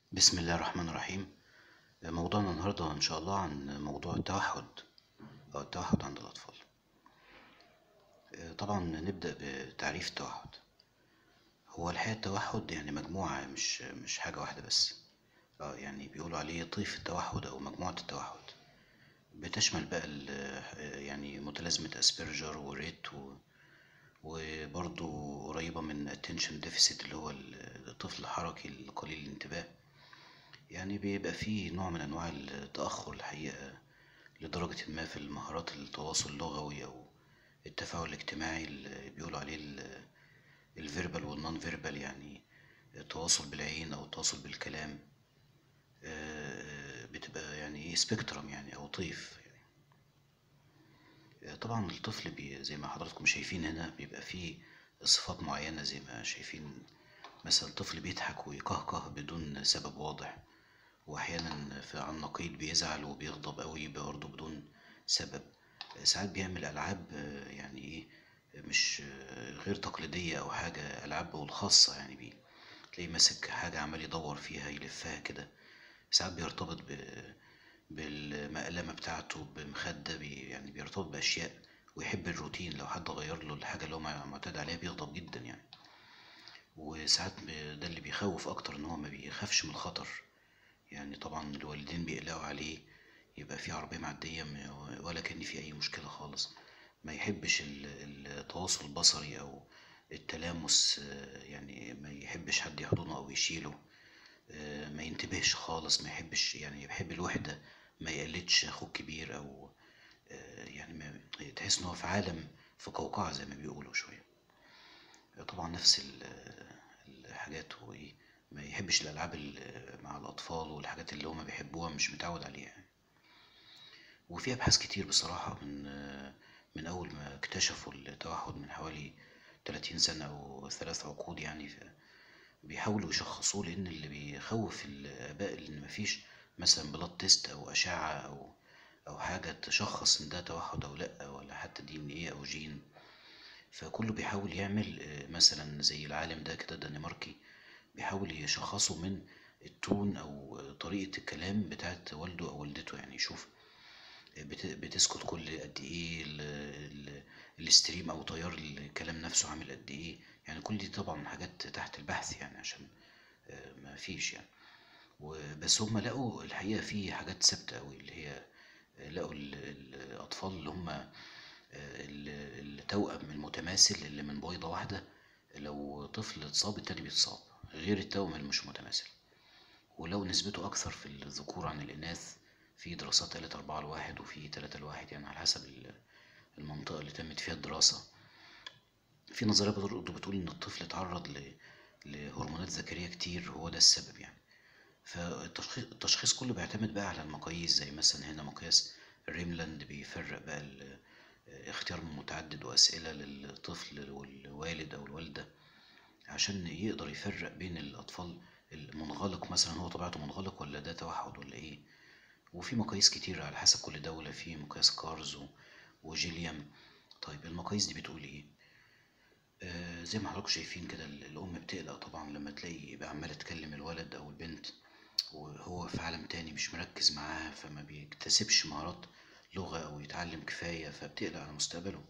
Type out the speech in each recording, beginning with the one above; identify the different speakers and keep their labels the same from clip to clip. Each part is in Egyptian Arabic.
Speaker 1: بسم الله الرحمن الرحيم موضوعنا النهاردة إن شاء الله عن موضوع التوحد أو التوحد عند الأطفال طبعا نبدأ بتعريف التوحد هو الحقيقة التوحد يعني مجموعة مش مش حاجة واحدة بس اه يعني بيقولوا عليه طيف التوحد أو مجموعة التوحد بتشمل بقى ال- يعني متلازمة أسبرجر وريت و وبرضو قريبة من attention deficit اللي هو الطفل الحركي القليل الانتباه يعني بيبقى فيه نوع من أنواع التأخر الحقيقة لدرجة ما في المهارات التواصل اللغوي أو التفاعل الاجتماعي اللي بيقولوا عليه الفيربال والنون فيربال يعني التواصل بالعين أو التواصل بالكلام آه، بتبقى يعني ايه سبيكترم يعني أو طيف يعني آه، طبعا الطفل بي زي ما حضراتكم شايفين هنا بيبقى فيه صفات معينة زي ما شايفين مثلا الطفل بيضحك ويقهقه بدون سبب واضح واحيانا في على النقيض بيزعل وبيغضب قوي برضه بدون سبب ساعات بيعمل العاب آه، يعني ايه مش آه، غير تقليدية او حاجة العاب الخاصة يعني بيه تلاقيه ماسك حاجة عمال يدور فيها يلفها كده ساعات بيرتبط ب... بالمقلمة بتاعته بمخدة بي... يعني بيرتبط بأشياء ويحب الروتين لو حد غير له الحاجة اللي هو معتاد عليها بيغضب جدا يعني وساعات ب- ده اللي بيخوف أكتر إن هو ما بيخافش من الخطر يعني طبعا الوالدين بيقلقوا عليه يبقى في عربية معدية م- ولا كأن في أي مشكلة خالص ما يحبش ال- التواصل البصري أو التلامس آه، يعني ما يحبش حد يحضنه أو يشيله آه، ما ينتبهش خالص ما يحبش يعني يحب الوحدة ما يقلدش أخوه الكبير أو آه، يعني ما تحس إن هو في عالم في قوقعة زي ما بيقولوا شوية طبعا نفس ال- الحاجات هو ايه ما يحبش الالعاب ال- مع الاطفال والحاجات اللي هما بيحبوها مش متعود عليها يعني. وفي ابحاث كتير بصراحة من من اول ما اكتشفوا التوحد من حوالي 30 سنة او ثلاث عقود يعني ف- بيحاولوا يشخصوه لان اللي بيخوف الاباء ان مفيش مثلا بلاد تيست او اشعة او او حاجة تشخص ان ده توحد او لا ولا حتى دي ان ايه او جين فكله بيحاول يعمل آه، مثلا زي العالم ده كده دنماركي بيحاول يشخصه من التون او طريقة الكلام بتاعت والده او والدته يعني يشوف بت- بتسكت كل قد ايه ال- ال- الاستريم او تيار الكلام نفسه عامل قد ايه يعني كل دي طبعا حاجات تحت البحث يعني عشان آه، ما فيش يعني وبس هم لقوا الحقيقة في حاجات ثابتة أوي اللي هي لقوا ال- ال- الأطفال اللي هم آه، ال- التوأم المتماثل اللي من بويضة واحدة لو طفل اتصاب التاني بيتصاب غير التوأم اللي مش متماثل ولو نسبته أكثر في الذكور عن الإناث في دراسات قالت أربعة لواحد وفي تلاتة لواحد يعني على حسب ال- المنطقة اللي تمت فيها الدراسة في نظرية برضه بتقول إن الطفل اتعرض ل- لهرمونات ذكرية كتير هو ده السبب يعني فالتشخيص التشخيص كله بيعتمد بقى على المقاييس زي مثلا هنا مقياس ريملاند بيفرق بقى ال- اختيار متعدد وأسئلة للطفل والوالد أو الوالدة عشان يقدر يفرق بين الأطفال المنغلق مثلا هو طبيعته منغلق ولا ده توحد ولا إيه وفي مقاييس كتير على حسب كل دولة في مقياس كارز و- وجيليام طيب المقاييس دي بتقول إيه آه زي ما حضراتكم شايفين كده ال- الأم بتقلق طبعا لما تلاقي يبقى عمالة تكلم الولد أو البنت وهو في عالم تاني مش مركز معاها فما بيكتسبش مهارات لغة أو يتعلم كفاية فبتقلق على مستقبله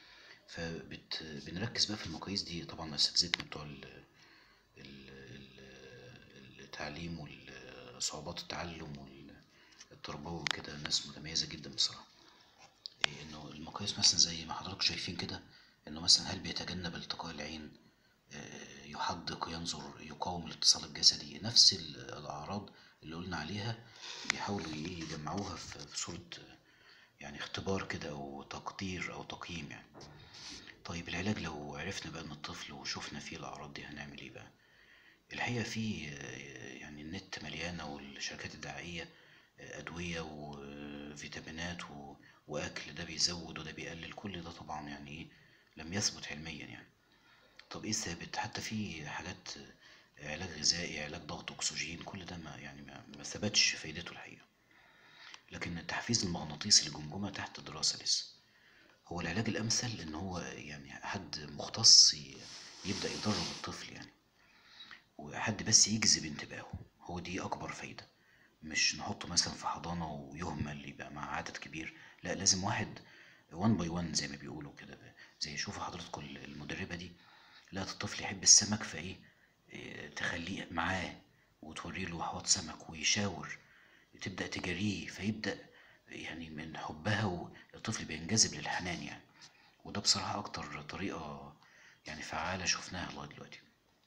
Speaker 1: فبنركز بقى في المقاييس دي طبعا أساتذتنا بتوع ال- ال- ال- التعليم وصعوبات التعلم والتربوي وكده ناس متميزة جدا بصراحة إيه إنه المقاييس مثلا زي ما حضراتكم شايفين كده إنه مثلا هل بيتجنب التقاء العين آه، يحدق ينظر يقاوم الاتصال الجسدي نفس ال- الأعراض اللي قلنا عليها بيحاولوا إيه يجمعوها في في صورة آه، يعني اختبار كده أو تقدير أو تقييم يعني طيب العلاج لو عرفنا بقى إن الطفل وشوفنا فيه الأعراض دي هنعمل إيه بقى؟ الحقيقة في آه، يعني النت مليانة والشركات الدعائية آه، أدوية وفيتامينات و- وأكل ده بيزود وده بيقلل كل ده طبعا يعني إيه لم يثبت علميا يعني طب إيه الثابت حتى في حاجات آه، علاج غذائي علاج ضغط أكسجين كل ده ما يعني ما ما ثبتش فايدته الحقيقة لكن التحفيز المغناطيسي للجمجمة تحت دراسة لسه هو العلاج الأمثل إن هو يعني حد مختص ي- يبدأ يدرب الطفل يعني وحد بس يجذب انتباهه هو دي أكبر فايدة مش نحطه مثلا في حضانة ويهمل يبقى مع عدد كبير لا لازم واحد وان باي وان زي ما بيقولوا كده زي شوفوا حضراتكم المدربة دي لا الطفل يحب السمك فايه إيه، تخليه معاه وتوري له حوض سمك ويشاور تبدأ تجاريه فيبدأ يعني من حبها الطفل بينجذب للحنان يعني وده بصراحة أكتر طريقة يعني فعالة شفناها لغاية دلوقتي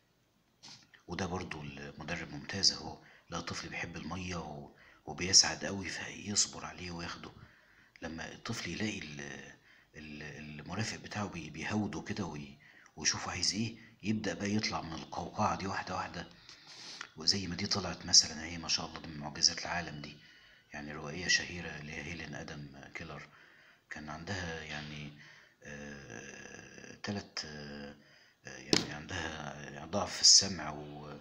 Speaker 1: وده برضو المدرب ممتاز اهو لا الطفل بيحب المية وبيسعد قوي فيصبر عليه وياخده لما الطفل يلاقي المرافق بتاعه بيهوده كده ويشوفه عايز ايه يبدأ بقى يطلع من القوقعة دي واحدة واحدة وزي ما دي طلعت مثلا هي ما شاء الله دي من معجزات العالم دي يعني روائية شهيرة اللي هي هيلين أدم كيلر كان عندها يعني آه تلت آه يعني عندها ضعف في السمع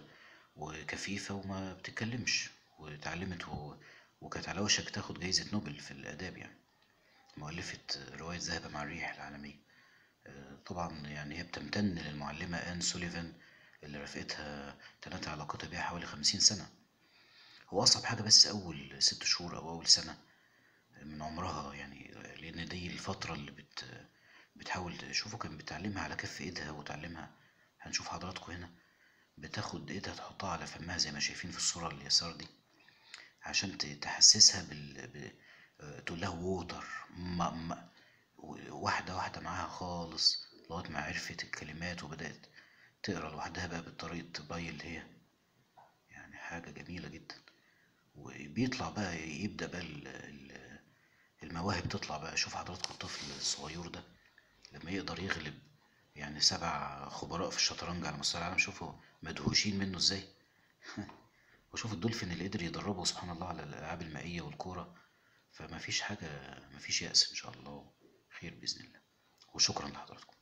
Speaker 1: وكفيفة وما بتتكلمش واتعلمت وكانت على وشك تاخد جايزة نوبل في الآداب يعني مؤلفة رواية ذهب مع الريح العالمية آه، طبعا يعني هي بتمتن للمعلمة آن سوليفان اللي رفقتها تنات علاقتها بيها حوالي خمسين سنة هو أصعب حاجة بس أول ست شهور أو أول سنة من عمرها يعني لأن دي الفترة اللي بت بتحاول تشوفه كان بتعلمها على كف ايدها وتعلمها هنشوف حضراتكم هنا بتاخد ايدها تحطها على فمها زي ما شايفين في الصورة اليسار دي عشان تحسسها بال ب... تقول لها ووتر ما... ما... واحدة واحدة معاها خالص لغاية ما عرفت الكلمات وبدأت تقرا لوحدها بقى بالطريقة باي اللي هي يعني حاجة جميلة جدا وبيطلع بقى يبدأ بقى المواهب تطلع بقى شوف حضراتكم الطفل الصغير ده لما يقدر يغلب يعني سبع خبراء في الشطرنج على مستوى العالم شوفوا مدهوشين منه ازاي وشوف الدولفين اللي قدر يدربه سبحان الله على الالعاب المائيه والكوره فما فيش حاجه ما فيش يأس ان شاء الله خير باذن الله وشكرا لحضراتكم